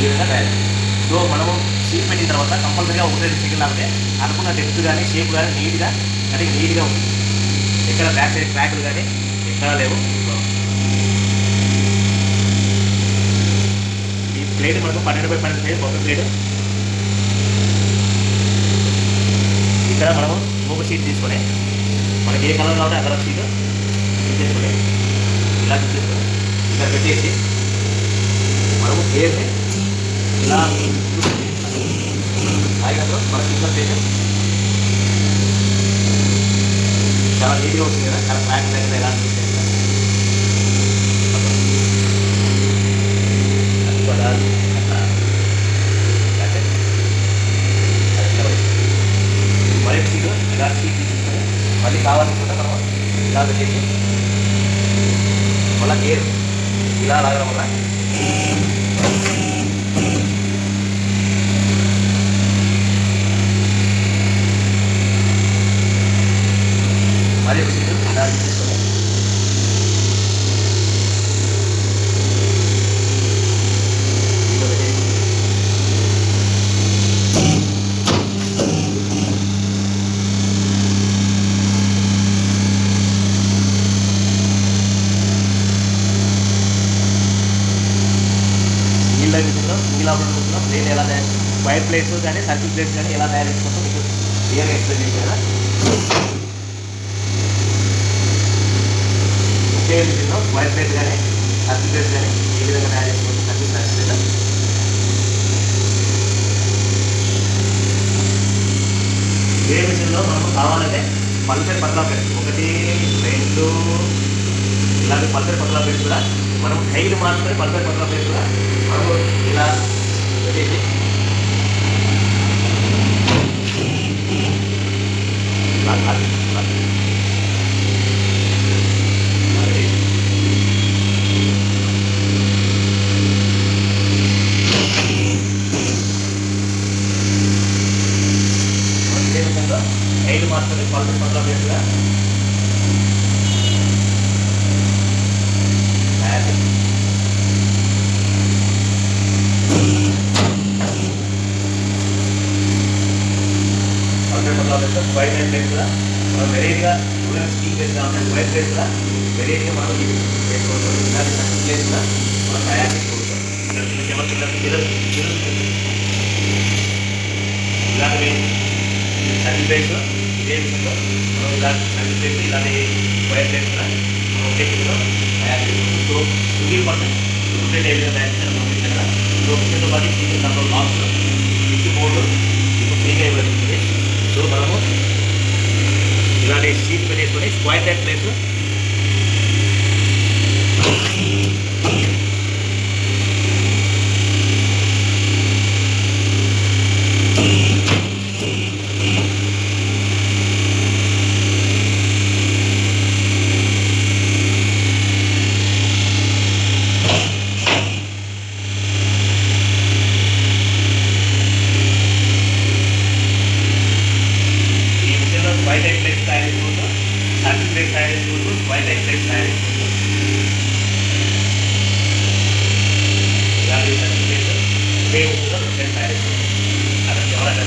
ఈ విధంగా తయారు సో మనము సీట్ పెట్టిన తర్వాత కంపల్సరీగా ఒకటి రెండు సెకండ్ ఆపితే అనుకున్న డెప్త్ కానీ షేప్ కానీ నీట్గా అంటే నీట్గా ఉంది ఎక్కడ బ్యాక్ సైడ్ క్రాకులు కానీ ఎక్కడ లేవు ఈ ప్లేట్ మనకు పన్నెండు బై పన్నెండు సైజ్ ఒక ప్లేట్ ఇక్కడ మనము మూగ షీట్ తీసుకొని మనకి ఏ కలర్ కావాలంటే ఆ కలర్ షీట్ తీసుకొని ఇలా తీసుకొని ఇక్కడ పెట్టేసి మనము గేర్ని ఇలా ఆగినప్పుడు మన కింద ప్లేట్ చాలా నీట్గా వస్తుంది కదా చాలా బ్లాక్ బ్లాక్ ఎలా అనిపిస్తుంది కదా. అది కూడా అట్లా అంటే అది ఇలా వచ్చింది. మరీ సీట్ ఇలా సీట్ తీసుకొని మళ్ళీ కావాలనుకుంటే మనం ఇలా పెట్టేసి మళ్ళీ గేర్ ఇలా లాగడం వల్ల మరి ఒక సీటు ఇలా తీసుకొని దీంట్లో పెట్టేసి సింగిల్ లైన్ విషయంలో సింగిల్ ఆపరేటర్ విషయంలో ప్లేన్ ఎలా తయారు వైర్ ప్లేట్స్ కానీ సర్కిల్ ప్లేట్స్ కానీ ఎలా తయారు చేసుకుంటూ మీకు క్లియర్గా ఎక్స్ప్లెయిన్ చేశాను కదా ఒకే విషయంలో వైర్ ప్లేట్ కానీ సర్కిల్ ప్లేట్స్ కానీ ఏ విధంగా తయారు చేసుకుంటూ సర్కిల్ ప్లేట్ ఏ విషయంలో మనకు కావాలంటే పల్సర్ పతలా ప్లేట్స్ ఒకటి రెండు ఇలాంటి పల్సర్ పతలా ప్లేట్స్ కూడా మనం టైల్ మార్చుకొని పల్సర్ పతలా ప్లేట్స్ కూడా మనము ఇలా పెట్టేసి ఇలా కాదు, ఇలా. మరి ఇదే విధంగా టైల్ మార్చుకొని పల్సర్ పతలా ప్లేట్స్ కూడా తయారు చేస్తాం. పల్సర్ పతలా ప్లేట్స్ వైట్ అండ్ ప్లేట్స్ కూడా మనం వెరైటీగా చూడండి స్టీల్ ప్లేట్స్ కావాలి వైట్ ప్లేట్స్ కూడా వెరైటీగా మనం ఇది చేసుకోవచ్చు ఇలాంటి సర్కిల్ ప్లేట్స్ కూడా మనం తయారు చేసుకోవచ్చు ఇక్కడ చిన్న చిన్న చిన్న పిల్లలు ఇలాంటివి సర్కిల్ ప్లేట్స్ ఇదే విధంగా మనం ఇలాంటి సర్కిల్ ప్లేట్స్ ఇలాంటి వైట్ ప్లేట్స్ కూడా మనం ఒకే కింద తయారు చేసుకోవచ్చు so single person two plate ఏ విధంగా తయారు చేయాలో మనం ఇక్కడ సో కింద పాటు single control box switch board ఇప్పుడు ఫ్రీగా ఇవ్వబడుతుంది సో మనము ఇలాంటి షీట్ పెట్టేసుకొని స్క్వైర్ టైప్ ప్లేస్ ఈ విషయంలో స్క్వైర్ టైప్ ప్లేస్ తయారు చేసుకోవచ్చు సర్కిల్ ప్లేస్ తయారు చేసుకోవచ్చు స్క్వైర్ టైప్ ప్లేస్ తయారు చేసుకోవచ్చు ఇలాంటి సర్కిల్ ప్లేస్ ఒకే విధంగా ప్లేస్ తయారు చేసుకోవచ్చు అలా ఎవరైనా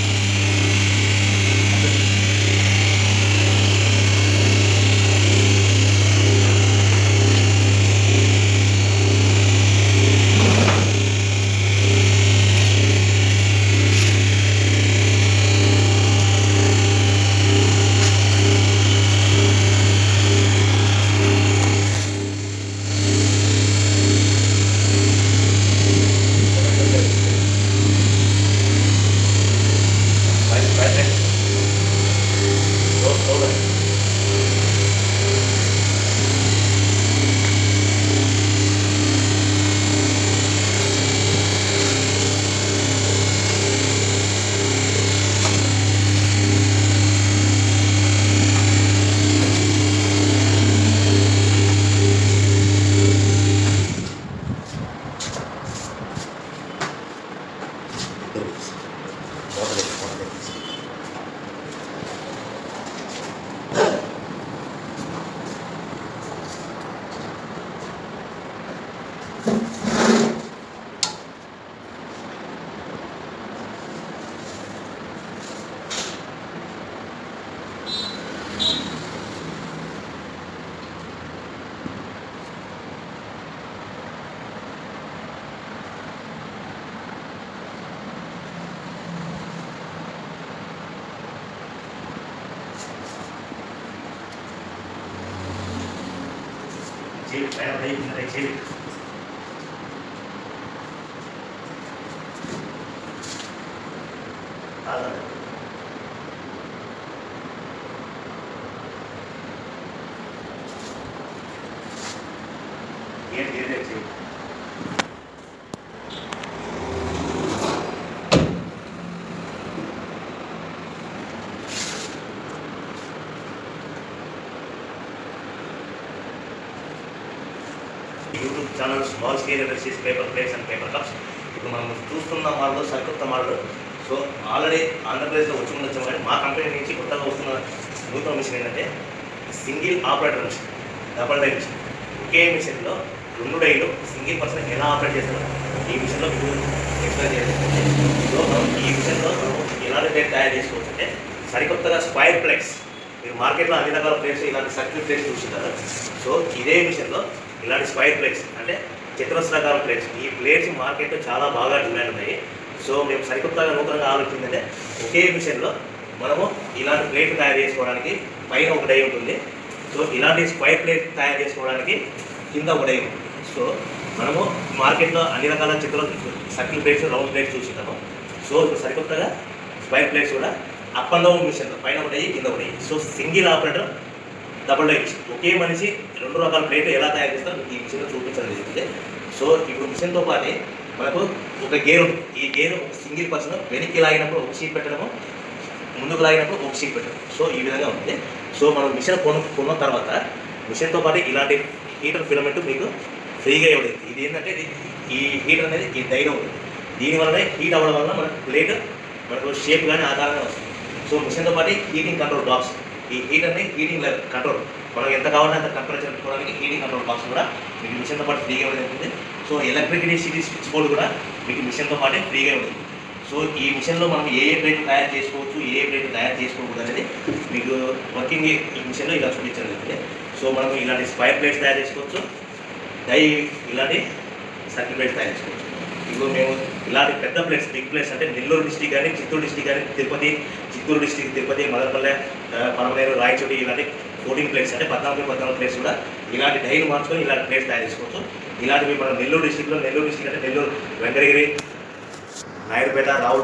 స్క్వైర్ స్క్వైర్ టైప్ స్లో స్లోగా చేయి పైన పై కింద పై చేయి కాదండి ఏంటి ఏదే చేయి YouTube channel small scale industries paper plates and paper cups ఇప్పుడు మనం చూస్తున్న మోడల్ సరికొత్త మోడల్ సో ఆల్రెడీ ఆంధ్రప్రదేశ్లో వచ్చి ఉండొచ్చు కానీ మా కంపెనీ నుంచి కొత్తగా వస్తున్న నూతన మిషన్ ఏంటంటే single operator machine double die machine ఒకే మిషన్లో రెండు డైలు సింగిల్ పర్సన్ ఎలా ఆపరేట్ చేస్తారో ఈ మిషన్లో మీకు ఎక్స్ప్లెయిన్ చేయాలి సో మనం ఈ మిషన్లో మనం ఎలాంటి ప్లేట్ తయారు చేసుకోవచ్చు అంటే సరికొత్తగా స్క్వైర్ ప్లేట్స్ మీరు మార్కెట్లో అన్ని రకాల ప్లేట్స్ ఇలాంటి సర్కిల్ ప్లేట్స్ చూస్తుంటారు సో ఇదే మిషన్లో ఇలాంటి స్క్వైర్ ప్లేట్స్ అంటే చతురస్రాకార ప్లేట్స్ ఈ ప్లేట్స్ మార్కెట్లో చాలా బాగా డిమాండ్ ఉన్నాయి సో మేము సరికొత్తగా నూతనంగా ఆలోచించిందంటే ఒకే మిషన్లో మనము ఇలాంటి ప్లేట్ తయారు చేసుకోవడానికి పైన ఒక డై ఉంటుంది సో ఇలాంటి స్క్వైర్ ప్లేట్ తయారు చేసుకోవడానికి కింద ఒక డై ఉంటుంది సో మనము మార్కెట్లో అన్ని రకాల చిత్ర సర్కిల్ ప్లేట్స్ రౌండ్ ప్లేట్స్ చూస్తున్నాము సో ఇప్పుడు సరికొత్తగా స్క్వైర్ ప్లేట్స్ కూడా అప్ అండ్ డౌన్ మిషన్ పైన ఒకటి కింద ఒకటి so single operator double die machine ఒకే మనిషి రెండు రకాల ప్లేట్లు ఎలా తయారు చేస్తారో ఈ మిషన్లో చూపించడం జరిగింది సో ఇప్పుడు మిషన్తో పాటే మనకు ఒక గేర్ ఉంటుంది ఈ గేర్ ఒక సింగిల్ పర్సన్ వెనక్కి లాగినప్పుడు ఒక షీట్ పెట్టడము ముందుకు లాగినప్పుడు ఒక షీట్ పెట్టడం సో ఈ విధంగా ఉంటుంది సో మనం మిషన్ కొను కొన్న తర్వాత మిషన్తో పాటు ఇలాంటి హీటర్ ఫిలమెంట్ మీకు ఫ్రీగా ఇవ్వలేదు ఇది ఏంటంటే ఇది ఈ హీటర్ అనేది ఈ డైలో ఉంటుంది దీనివల్లనే హీట్ అవ్వడం వల్ల మనకు ప్లేట్ మనకు షేప్ కానీ ఆకారంగా వస్తుంది సో మిషన్తో పాటు హీటింగ్ కంట్రోల్ బాక్స్ ఈ హీటర్ని హీటింగ్ లెవెల్ కంట్రోల్ మనం ఎంత కావాలంటే అంత టెంపరేచర్ పెట్టుకోవడానికి హీటింగ్ కంట్రోల్ బాక్స్ కూడా మీకు మిషన్తో పాటు ఫ్రీగా ఉంటుంది so electricity city switch board కూడా మీకు మిషన్తో పాటే ఫ్రీగా ఉంటుంది సో ఈ మిషన్లో మనం ఏ ఏ ప్లేట్ తయారు చేసుకోవచ్చు ఏ ఏ ప్లేట్ తయారు చేసుకోకూడదు అనేది మీకు వర్కింగ్ ఈ మిషన్లో ఇలా చూపించడం జరిగింది సో మనం ఇలాంటి స్క్వైర్ ప్లేట్స్ తయారు చేసుకోవచ్చు డై ఇలాంటి సర్కిల్ ప్లేట్స్ తయారు చేసుకోవచ్చు ఇప్పుడు మేము ఇలాంటి పెద్ద ప్లేట్స్ బిగ్ ప్లేట్స్ అంటే నెల్లూరు డిస్టిక్ కానీ చిత్తూరు డిస్టిక్ కానీ తిరుపతి చిత్తూరు డిస్టిక్ తిరుపతి మదనపల్లె ఆ, పరమనేరు రాయచోటి ఇలాంటి ఫోర్టీన్ ప్లేట్స్ అంటే పద్నాలుగు పద్నాలుగు ప్లేట్స్ కూడా ఇలాంటి డైలు మార్చుకొని ఇలాంటి ప్లేట్స్ తయారు చేసుకోవచ్చు ఇలాంటివి మనం నెల్లూరు డిస్టిక్లో నెల్లూరు డిస్టిక్ అంటే నెల్లూరు వెంకటగిరి నాయుడుపేట రావుల్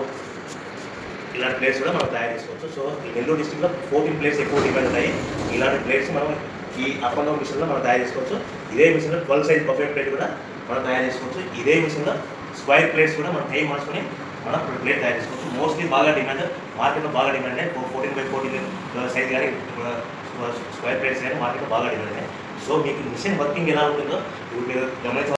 ఇలాంటి ప్లేస్ కూడా మనం తయారు చేసుకోవచ్చు సో ఈ నెల్లూరు డిస్టిక్లో ఫోర్టీన్ ప్లేస్ ఎక్కువ డిమాండ్ ఉన్నాయి ఇలాంటి ప్లేట్స్ మనం ఈ అప్ అండ్ డౌన్ మిషన్లో మనం తయారు చేసుకోవచ్చు ఇదే మిషన్లో ట్వెల్వ్ సైజ్ బఫెట్ ప్లేట్ కూడా మనం తయారు చేసుకోవచ్చు ఇదే మిషన్లో స్క్వైర్ ప్లేట్స్ కూడా మనం టైం మార్చుకొని మనం ప్లేట్ తయారు చేసుకోవచ్చు మోస్ట్లీ బాగా డిమాండ్ మార్కెట్లో బాగా డిమాండ్ అంటే ఫోర్టీన్ బై ఫోర్టీన్ సైజ్ కానీ స్క్వైర్ ప్లేట్స్ కానీ మార్కెట్లో బాగా డిమాండ్ ఉన్నాయి సో మీకు మిషన్ వర్కింగ్ ఎలా ఉంటుందో ఇప్పుడు మీరు గమనించ